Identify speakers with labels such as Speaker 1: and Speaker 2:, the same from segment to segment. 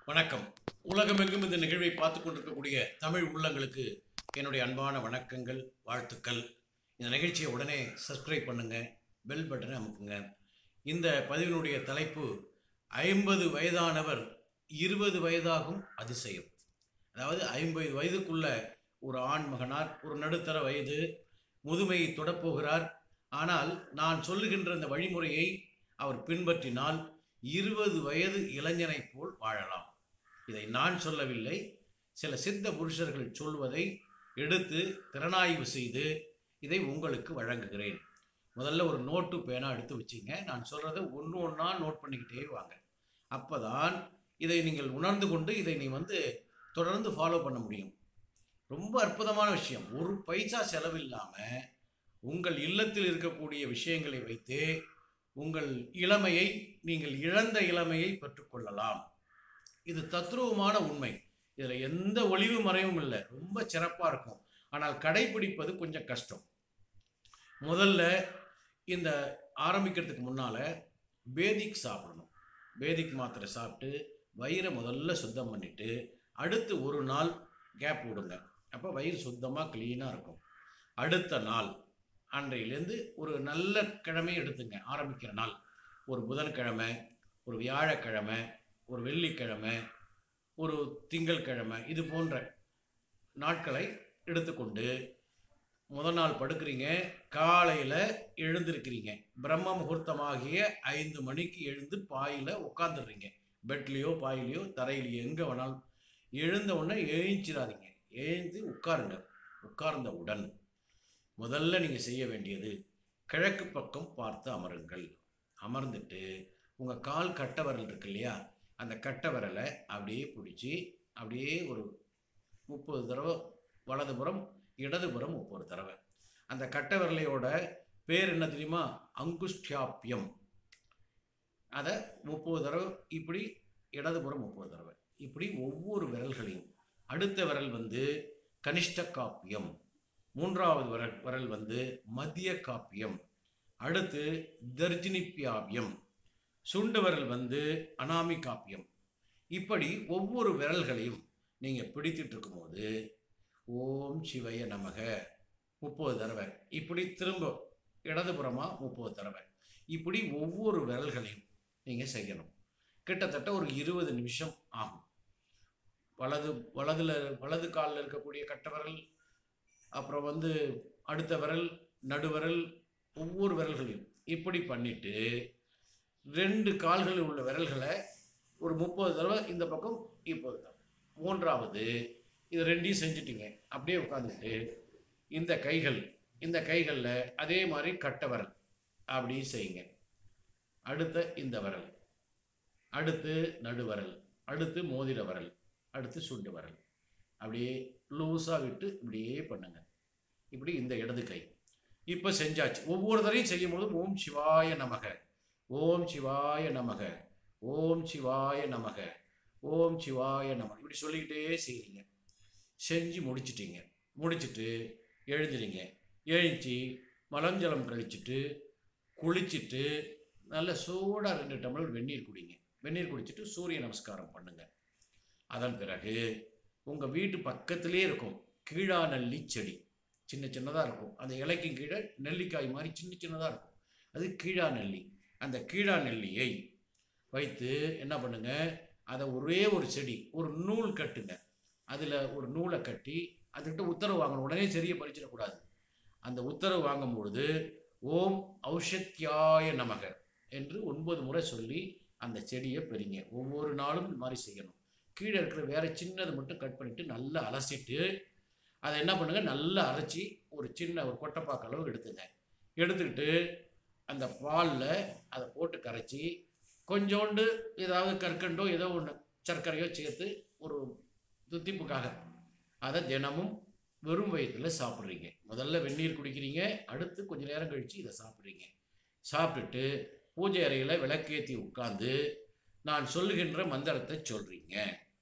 Speaker 1: வணக்கம் உலகமெங்கும் இந்த நிகழ்வை பார்த்து கொண்டிருக்கக்கூடிய தமிழ் உள்ளங்களுக்கு என்னுடைய அன்பான வணக்கங்கள் வாழ்த்துக்கள் இந்த நிகழ்ச்சியை உடனே சப்ஸ்கிரைப் பண்ணுங்க பெல் பட்டனை அமுக்குங்க இந்த பதிவினுடைய தலைப்பு ஐம்பது வயதானவர் இருபது வயதாகும் அதிசயம் அதாவது ஐம்பது வயதுக்குள்ள ஒரு ஆண் மகனார் ஒரு நடுத்தர வயது முதுமையை தொடப்போகிறார் ஆனால் நான் சொல்லுகின்ற இந்த வழிமுறையை அவர் பின்பற்றினால் இருபது வயது இளைஞனைப் போல் வாழலாம் இதை நான் சொல்லவில்லை சில சித்த புருஷர்கள் சொல்வதை எடுத்து திறனாய்வு செய்து இதை உங்களுக்கு வழங்குகிறேன் முதல்ல ஒரு நோட்டு பேனா எடுத்து வச்சிங்க நான் சொல்கிறத ஒன்று ஒன்றா நோட் பண்ணிக்கிட்டே வாங்க அப்போ தான் இதை நீங்கள் உணர்ந்து கொண்டு இதை நீ வந்து தொடர்ந்து ஃபாலோ பண்ண முடியும் ரொம்ப அற்புதமான விஷயம் ஒரு பைசா செலவில்லாமல் உங்கள் இல்லத்தில் இருக்கக்கூடிய விஷயங்களை வைத்து உங்கள் இளமையை நீங்கள் இழந்த இளமையை பெற்றுக்கொள்ளலாம் இது தத்ரூபமான உண்மை இதில் எந்த ஒளிவு மறைவும் இல்லை ரொம்ப சிறப்பாக இருக்கும் ஆனால் கடைபிடிப்பது கொஞ்சம் கஷ்டம் முதல்ல இந்த ஆரம்பிக்கிறதுக்கு முன்னால் பேதிக் சாப்பிடணும் பேதிக் மாத்திரை சாப்பிட்டு வயிறை முதல்ல சுத்தம் பண்ணிவிட்டு அடுத்து ஒரு நாள் கேப் விடுங்க அப்போ வயிறு சுத்தமாக க்ளீனாக இருக்கும் அடுத்த நாள் அன்றையிலேருந்து ஒரு நல்ல கிழமை எடுத்துங்க ஆரம்பிக்கிற நாள் ஒரு புதன்கிழமை ஒரு வியாழக்கிழமை ஒரு வெள்ளிக்கிழமை ஒரு திங்கள்கிழமை இது போன்ற நாட்களை எடுத்துக்கொண்டு முதல் நாள் படுக்கிறீங்க காலையில் எழுந்திருக்கிறீங்க பிரம்ம முகூர்த்தமாகிய ஐந்து மணிக்கு எழுந்து பாயில் உட்காந்துடுறீங்க பெட்லேயோ பாயிலையோ தரையிலையோ எங்கே வேணாலும் எழுந்த உடனே எழுந்திராதீங்க எழுந்து உட்காருங்க உட்கார்ந்தவுடன் முதல்ல நீங்கள் செய்ய வேண்டியது கிழக்கு பக்கம் பார்த்து அமருங்கள் அமர்ந்துட்டு உங்கள் கால் கட்டை விரல் இருக்கு இல்லையா அந்த கட்டை விரலை அப்படியே பிடிச்சி அப்படியே ஒரு முப்பது தடவை வலதுபுறம் இடதுபுறம் முப்பது தடவை அந்த கட்டை விரலையோட பேர் என்ன தெரியுமா அங்குஷ்டியாப்பியம் அதை முப்பது தடவை இப்படி இடதுபுறம் முப்பது தடவை இப்படி ஒவ்வொரு விரல்களையும் அடுத்த விரல் வந்து கனிஷ்ட காப்பியம் மூன்றாவது விரல் விரல் வந்து மத்திய காப்பியம் அடுத்து தர்ஜினிப்பியாவியம் சுண்டு விரல் வந்து அனாமி காப்பியம் இப்படி ஒவ்வொரு விரல்களையும் நீங்கள் பிடித்துட்டு இருக்கும்போது ஓம் சிவய நமக முப்பது தடவை இப்படி திரும்ப இடதுபுறமாக முப்பது தடவை இப்படி ஒவ்வொரு விரல்களையும் நீங்கள் செய்யணும் கிட்டத்தட்ட ஒரு இருபது நிமிஷம் ஆகும் வலது வலதுல வலது காலில் இருக்கக்கூடிய கட்டை விரல் அப்புறம் வந்து அடுத்த விரல் நடுவிரல் ஒவ்வொரு விரல்களையும் இப்படி பண்ணிட்டு ரெண்டு கால்களில் உள்ள விரல்களை ஒரு முப்பது தடவை இந்த பக்கம் இப்போது தடவை மூன்றாவது இது ரெண்டையும் செஞ்சுட்டீங்க அப்படியே உட்காந்துட்டு இந்த கைகள் இந்த கைகளில் அதே மாதிரி கட்டை விரல் அப்படி செய்யுங்க அடுத்த இந்த விரல் அடுத்து நடுவரல் அடுத்து மோதிர விரல் அடுத்து சுண்டு விரல் அப்படியே லூஸாக விட்டு இப்படியே பண்ணுங்க இப்படி இந்த இடது கை இப்போ செஞ்சாச்சு ஒவ்வொரு தடையும் செய்யும் போதும் ஓம் சிவாய நமக ஓம் சிவாய நமக ஓம் சிவாய நமக ஓம் சிவாய நமக இப்படி சொல்லிக்கிட்டே செய்கிறீங்க செஞ்சு முடிச்சிட்டீங்க முடிச்சிட்டு எழுந்துறீங்க எழுந்துச்சு மலஞ்சலம் கழிச்சிட்டு குளிச்சுட்டு நல்ல சூடாக ரெண்டு டம்ளர் வெந்நீர் குடிங்க வெந்நீர் குடிச்சிட்டு சூரிய நமஸ்காரம் பண்ணுங்க அதன் பிறகு உங்கள் வீட்டு பக்கத்திலே இருக்கும் கீழா நெல்லி செடி சின்ன சின்னதாக இருக்கும் அந்த இலைக்கும் கீழே நெல்லிக்காய் மாதிரி சின்ன சின்னதாக இருக்கும் அது கீழா நெல்லி அந்த கீழா நெல்லியை வைத்து என்ன பண்ணுங்க அதை ஒரே ஒரு செடி ஒரு நூல் கட்டுங்க அதில் ஒரு நூலை கட்டி அதுக்கிட்ட உத்தரவு வாங்கணும் உடனே சரியை பறிச்சிடக்கூடாது அந்த உத்தரவு வாங்கும் பொழுது ஓம் ஔஷத்யாய நமக என்று ஒன்பது முறை சொல்லி அந்த செடியை பெறுங்க ஒவ்வொரு நாளும் இந்த மாதிரி செய்யணும் கீழே இருக்கிற வேற சின்னது மட்டும் கட் பண்ணிட்டு நல்லா அலசிட்டு அதை என்ன பண்ணுங்க நல்லா அரைச்சி ஒரு சின்ன ஒரு கொட்டைப்பாக்கு அளவு எடுத்துங்க எடுத்துக்கிட்டு அந்த பாலில் அதை போட்டு கரைச்சி கொஞ்சோண்டு ஏதாவது கற்கண்டோ ஏதோ ஒன்று சர்க்கரையோ சேர்த்து ஒரு துத்திப்புக்காக அதை தினமும் வெறும் வயிற்றில் சாப்பிட்றீங்க முதல்ல வெந்நீர் குடிக்கிறீங்க அடுத்து கொஞ்ச நேரம் கழித்து இதை சாப்பிட்றீங்க சாப்பிட்டுட்டு பூஜை அறையில் விளக்கேற்றி உட்காந்து நான் சொல்லுகின்ற மந்திரத்தை சொல்கிறீங்க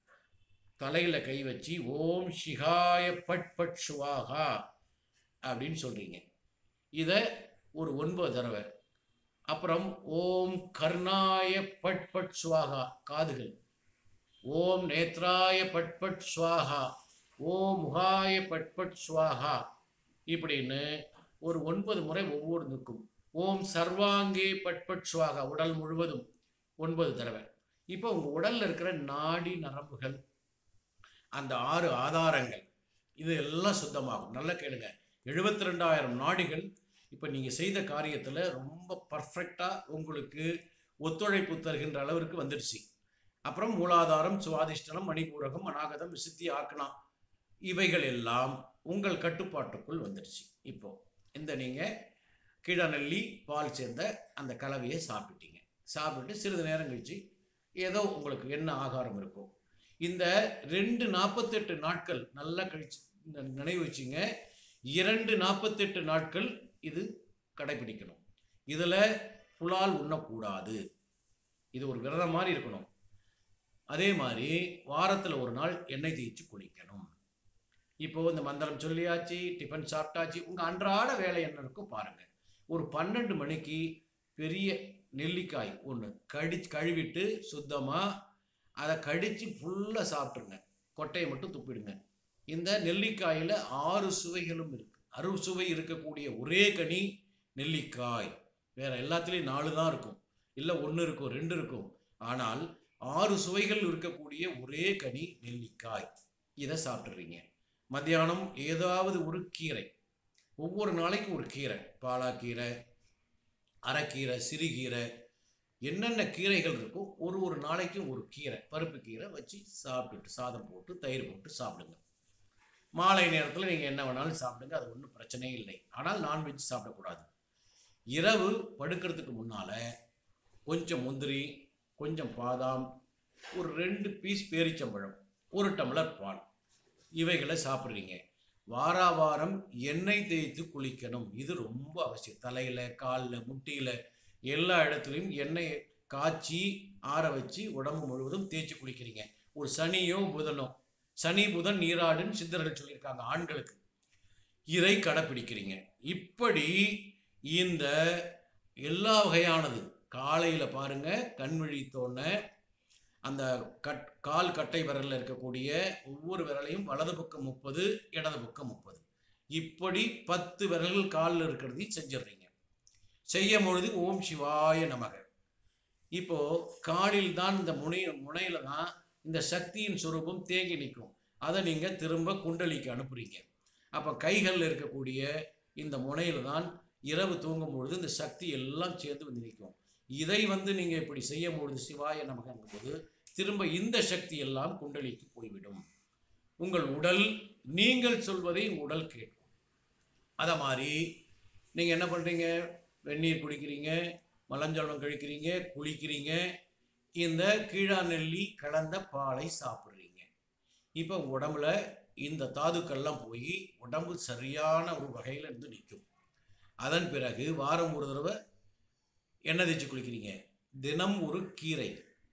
Speaker 1: தலையில் கை வச்சு ஓம் சிகாய பட் பட் சுவாகா அப்படின்னு சொல்கிறீங்க இதை ஒரு ஒன்பது தடவை அப்புறம் ஓம் கர்ணாய பட் பட் சுவாகா காதுகள் ஓம் நேத்ராய பட்பட் ஸ்வாஹா ஓம் முகாய பட்பட் ஸ்வாஹா இப்படின்னு ஒரு ஒன்பது முறை ஒவ்வொருக்கும் ஓம் சர்வாங்கே பட்பட் ஸ்வாகா உடல் முழுவதும் ஒன்பது தடவை இப்போ உங்கள் உடலில் இருக்கிற நாடி நரம்புகள் அந்த ஆறு ஆதாரங்கள் இது எல்லாம் சுத்தமாகும் நல்லா கேளுங்க எழுபத்தி ரெண்டாயிரம் நாடிகள் இப்போ நீங்கள் செய்த காரியத்தில் ரொம்ப பர்ஃபெக்டாக உங்களுக்கு ஒத்துழைப்பு தருகின்ற அளவிற்கு வந்துடுச்சு அப்புறம் மூலாதாரம் சுவாதிஷ்டனம் மணிபூரகம் அநாகதம் விசுத்தி ஆக்கனா இவைகள் எல்லாம் உங்கள் கட்டுப்பாட்டுக்குள் வந்துடுச்சு இப்போ இந்த நீங்கள் கீழநெல்லி பால் சேர்ந்த அந்த கலவையை சாப்பிட்டீங்க சாப்பிட்டு சிறிது நேரம் கழிச்சு ஏதோ உங்களுக்கு என்ன ஆகாரம் இருக்கோ இந்த ரெண்டு நாற்பத்தெட்டு நாட்கள் நல்லா கழிச்சு ந- நினைவு வச்சுங்க இரண்டு நாற்பத்தெட்டு நாட்கள் இது கடைபிடிக்கணும் இதில் புலால் உண்ணக்கூடாது இது ஒரு விரதம் மாதிரி இருக்கணும் அதே மாதிரி வாரத்தில் ஒரு நாள் எண்ணெய் தேய்ச்சி குளிக்கணும் இப்போ இந்த மந்திரம் சொல்லியாச்சு டிஃபன் சாப்பிட்டாச்சு உங்கள் அன்றாட வேலை என்ன இருக்கோ பாருங்கள் ஒரு பன்னெண்டு மணிக்கு பெரிய நெல்லிக்காய் ஒன்று கடி கழுவிட்டு சுத்தமாக அதை கடித்து ஃபுல்லாக சாப்பிட்ருங்க கொட்டையை மட்டும் துப்பிடுங்க இந்த நெல்லிக்காயில் ஆறு சுவைகளும் இருக்கு அறுசுவை இருக்கக்கூடிய ஒரே கனி நெல்லிக்காய் வேற எல்லாத்துலேயும் நாலு தான் இருக்கும் இல்லை ஒன்று இருக்கும் ரெண்டு இருக்கும் ஆனால் ஆறு சுவைகள் இருக்கக்கூடிய ஒரே கனி நெல்லிக்காய் இதை சாப்பிட்றீங்க மத்தியானம் ஏதாவது ஒரு கீரை ஒவ்வொரு நாளைக்கு ஒரு கீரை பாலாக்கீரை அரைக்கீரை சிறுகீரை என்னென்ன கீரைகள் இருக்கோ ஒரு ஒரு நாளைக்கும் ஒரு கீரை பருப்பு கீரை வச்சு சாப்பிட்டுட்டு சாதம் போட்டு தயிர் போட்டு சாப்பிடுங்க மாலை நேரத்தில் நீங்கள் என்ன வேணாலும் சாப்பிடுங்க அது ஒன்றும் பிரச்சனையே இல்லை ஆனால் நான்வெஜ் சாப்பிடக்கூடாது இரவு படுக்கிறதுக்கு முன்னால் கொஞ்சம் முந்திரி கொஞ்சம் பாதாம் ஒரு ரெண்டு பீஸ் பேரிச்சம்பழம் ஒரு டம்ளர் பால் இவைகளை சாப்பிட்றீங்க வாரா வாரம் எண்ணெய் தேய்த்து குளிக்கணும் இது ரொம்ப அவசியம் தலையில் காலில் முட்டியில் எல்லா இடத்துலையும் எண்ணெயை காய்ச்சி ஆற வச்சு உடம்பு முழுவதும் தேய்ச்சி குளிக்கிறீங்க ஒரு சனியோ புதனோ சனி புதன் நீராடுன்னு சித்தர்கள் சொல்லியிருக்காங்க ஆண்களுக்கு இதை கடைப்பிடிக்கிறீங்க இப்படி இந்த எல்லா வகையானது காலையில் பாருங்க கண் விழித்தோன்ன அந்த கட் கால் கட்டை விரலில் இருக்கக்கூடிய ஒவ்வொரு விரலையும் வலது பக்கம் முப்பது இடது பக்கம் முப்பது இப்படி பத்து விரல்கள் காலில் இருக்கிறதையும் செஞ்சிடுறீங்க செய்யும் பொழுது ஓம் சிவாய நமக இப்போ காலில் தான் இந்த முனை முனையில தான் இந்த சக்தியின் சுரூபம் தேங்கி நிற்கும் அதை நீங்கள் திரும்ப குண்டலிக்கு அனுப்புறீங்க அப்போ கைகளில் இருக்கக்கூடிய இந்த முனையில தான் இரவு தூங்கும் பொழுது இந்த சக்தி எல்லாம் சேர்ந்து வந்து நிற்கும் இதை வந்து நீங்கள் இப்படி செய்யும் பொழுது சிவாய நமகங்கும் போது திரும்ப இந்த சக்தி எல்லாம் குண்டலிக்கு போய்விடும் உங்கள் உடல் நீங்கள் சொல்வதை உங்கள் உடல் கேட்கும் அதை மாதிரி நீங்கள் என்ன பண்ணுறீங்க வெந்நீர் குடிக்கிறீங்க மலஞ்சலம் கழிக்கிறீங்க குளிக்கிறீங்க இந்த கீழா நெல்லி கலந்த பாலை சாப்பிட்றீங்க இப்போ உங்க உடம்புல இந்த தாதுக்கள்லாம் போய் உடம்பு சரியான ஒரு வகையில் இருந்து நிற்கும் அதன் பிறகு வாரம் ஒரு தடவை எண்ணெய் தேய்ச்சி குளிக்கிறீங்க தினம் ஒரு கீரை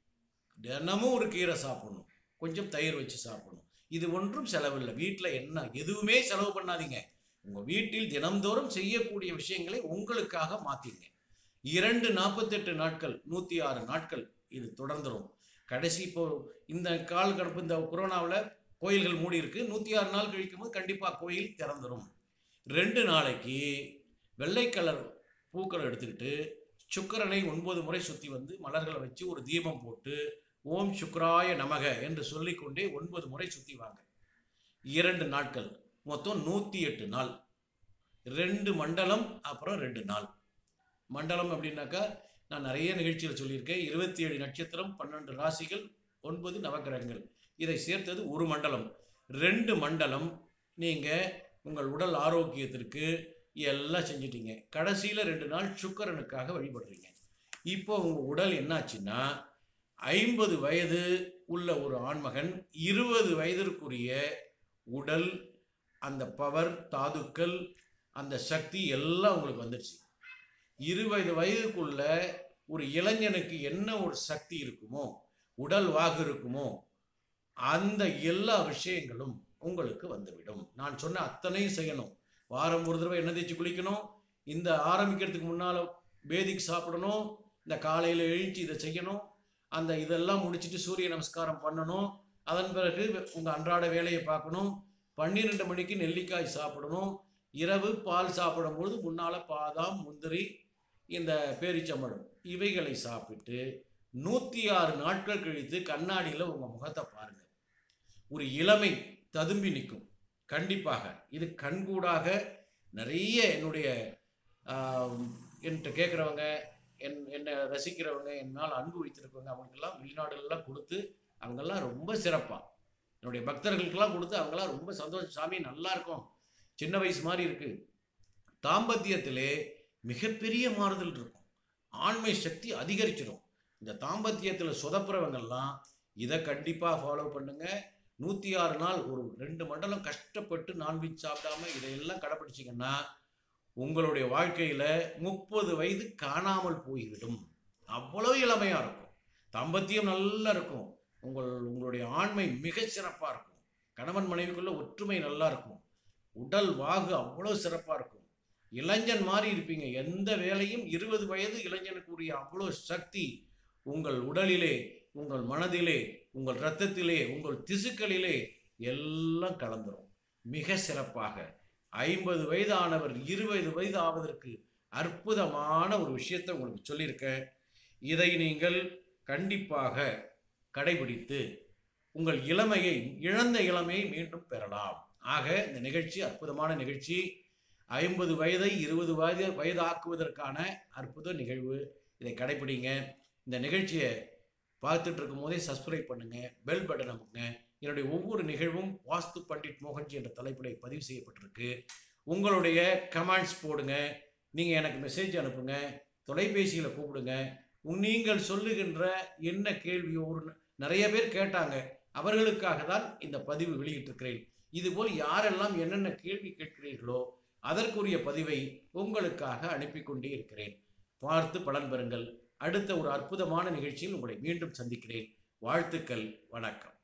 Speaker 1: தினமும் ஒரு கீரை சாப்பிடணும் கொஞ்சம் தயிர் வச்சு சாப்பிடணும் இது ஒன்றும் செலவில்லை வீட்டில் என்ன எதுவுமே செலவு பண்ணாதீங்க உங்கள் வீட்டில் தினம்தோறும் செய்யக்கூடிய விஷயங்களை உங்களுக்காக மாற்றிங்க இரண்டு நாற்பத்தெட்டு நாட்கள் நூற்றி ஆறு நாட்கள் இது தொடர்ந்துரும் கடைசி இப்போ இந்த கால் கடப்பு இந்த கொரோனாவில் கோயில்கள் மூடி இருக்கு நூற்றி ஆறு நாள் கழிக்கும் போது கண்டிப்பாக கோயில் திறந்துரும் ரெண்டு நாளைக்கு வெள்ளை கலர் பூக்களை எடுத்துக்கிட்டு சுக்கிரனை ஒன்பது முறை சுற்றி வந்து மலர்களை வச்சு ஒரு தீபம் போட்டு ஓம் சுக்ராய நமக என்று சொல்லிக்கொண்டே ஒன்பது முறை சுற்றி வாங்க இரண்டு நாட்கள் மொத்தம் நூற்றி எட்டு நாள் ரெண்டு மண்டலம் அப்புறம் ரெண்டு நாள் மண்டலம் அப்படின்னாக்கா நான் நிறைய நிகழ்ச்சிகள் சொல்லியிருக்கேன் இருபத்தி ஏழு நட்சத்திரம் பன்னெண்டு ராசிகள் ஒன்பது நவக்கிரகங்கள் இதை சேர்த்தது ஒரு மண்டலம் ரெண்டு மண்டலம் நீங்கள் உங்கள் உடல் ஆரோக்கியத்திற்கு எல்லாம் செஞ்சிட்டீங்க கடைசியில் ரெண்டு நாள் சுக்கரனுக்காக வழிபடுறீங்க இப்போ உங்கள் உடல் என்னாச்சுன்னா ஐம்பது வயது உள்ள ஒரு ஆண்மகன் இருபது வயதிற்குரிய உடல் அந்த பவர் தாதுக்கள் அந்த சக்தி எல்லாம் உங்களுக்கு வந்துடுச்சு இருபது வயதுக்குள்ள ஒரு இளைஞனுக்கு என்ன ஒரு சக்தி இருக்குமோ உடல் வாகு இருக்குமோ அந்த எல்லா விஷயங்களும் உங்களுக்கு வந்துவிடும் நான் சொன்ன அத்தனையும் செய்யணும் வாரம் ஒரு தடவை எண்ணெய் தேய்ச்சி குளிக்கணும் இந்த ஆரம்பிக்கிறதுக்கு முன்னால் பேதிக்கு சாப்பிடணும் இந்த காலையில் எழுச்சி இதை செய்யணும் அந்த இதெல்லாம் முடிச்சுட்டு சூரிய நமஸ்காரம் பண்ணணும் அதன் பிறகு உங்கள் அன்றாட வேலையை பார்க்கணும் பன்னிரெண்டு மணிக்கு நெல்லிக்காய் சாப்பிடணும் இரவு பால் சாப்பிடும்பொழுது முன்னால் பாதாம் முந்திரி இந்த பேரிச்சம்பழம் இவைகளை சாப்பிட்டு நூற்றி ஆறு நாட்கள் கழித்து கண்ணாடியில் உங்கள் முகத்தை பாருங்கள் ஒரு இளமை ததும்பி நிற்கும் கண்டிப்பாக இது கண்கூடாக நிறைய என்னுடைய ஆம், என்கிட்ட கேட்குறவங்க என் என்னை ரசிக்கிறவங்க என் மேல் அன்பு வைத்திருக்கவங்க அவங்களுக்கெல்லாம் வெளிநாடுகள்லாம் கொடுத்து அவங்கெல்லாம் ரொம்ப சிறப்பாக என்னுடைய பக்தர்களுக்கெல்லாம் கொடுத்து அவங்கெல்லாம் ரொம்ப சந்தோஷம் சாமி நல்லா இருக்கும் சின்ன வயசு மாதிரி இருக்கு தாம்பத்தியத்திலே மிகப்பெரிய மாறுதல் இருக்கும் ஆண்மை சக்தி அதிகரிச்சிடும் இந்த தாம்பத்தியத்தில் சொதப்புறவங்கெல்லாம் இதை கண்டிப்பாக ஃபாலோ பண்ணுங்க நூற்றி ஆறு நாள் ஒரு ரெண்டு மண்டலம் கஷ்டப்பட்டு நான்வெஜ் சாப்பிடாம இதையெல்லாம் கடைப்பிடிச்சிங்கன்னா உங்களுடைய வாழ்க்கையில் முப்பது வயது காணாமல் போய்விடும் அவ்வளோ இளமையாக இருக்கும் தாம்பத்தியம் நல்லா இருக்கும் உங்கள் உங்களுடைய ஆண்மை மிக சிறப்பாக இருக்கும் கணவன் மனைவிக்குள்ள ஒற்றுமை நல்லா இருக்கும் உடல் வாகு அவ்வளோ சிறப்பாக இருக்கும் இளைஞன் மாதிரி இருப்பீங்க எந்த வேலையும் இருபது வயது இளைஞனுக்குரிய அவ்வளோ சக்தி உங்கள் உடலிலே உங்கள் மனதிலே உங்கள் இரத்தத்திலே உங்கள் திசுக்களிலே எல்லாம் கலந்துரும் மிக சிறப்பாக ஐம்பது வயது ஆனவர் இருபது வயது ஆவதற்கு அற்புதமான ஒரு விஷயத்தை உங்களுக்கு சொல்லியிருக்கேன் இதை நீங்கள் கண்டிப்பாக கடைபிடித்து உங்கள் இளமையை இழந்த இளமையை மீண்டும் பெறலாம் ஆக இந்த நிகழ்ச்சி அற்புதமான நிகழ்ச்சி ஐம்பது வயதை இருபது வயது வயதாக்குவதற்கான அற்புத நிகழ்வு இதை கடைபிடிங்க இந்த நிகழ்ச்சியை பார்த்துட்டு இருக்கும் போதே சப்ஸ்கிரைப் பண்ணுங்க பெல் பட்டன் அமுக்குங்க என்னுடைய ஒவ்வொரு நிகழ்வும் வாஸ்து பண்டிட் மோகன்ஜி என்ற தலைப்பிலே பதிவு செய்யப்பட்டிருக்கு உங்களுடைய கமெண்ட்ஸ் போடுங்க நீங்கள் எனக்கு மெசேஜ் அனுப்புங்க தொலைபேசியில் கூப்பிடுங்க உங் நீங்கள் சொல்லுகின்ற என்ன கேள்வியோ ஒரு நிறைய பேர் கேட்டாங்க அவர்களுக்காக தான் இந்த பதிவு வெளியிட்டிருக்கிறேன் இதுபோல் யாரெல்லாம் என்னென்ன கேள்வி கேட்கிறீர்களோ அதற்குரிய பதிவை உங்களுக்காக அனுப்பி கொண்டே இருக்கிறேன் பார்த்து பலன் பெறுங்கள் அடுத்த ஒரு அற்புதமான நிகழ்ச்சியில் உங்களை மீண்டும் சந்திக்கிறேன் வாழ்த்துக்கள் வணக்கம்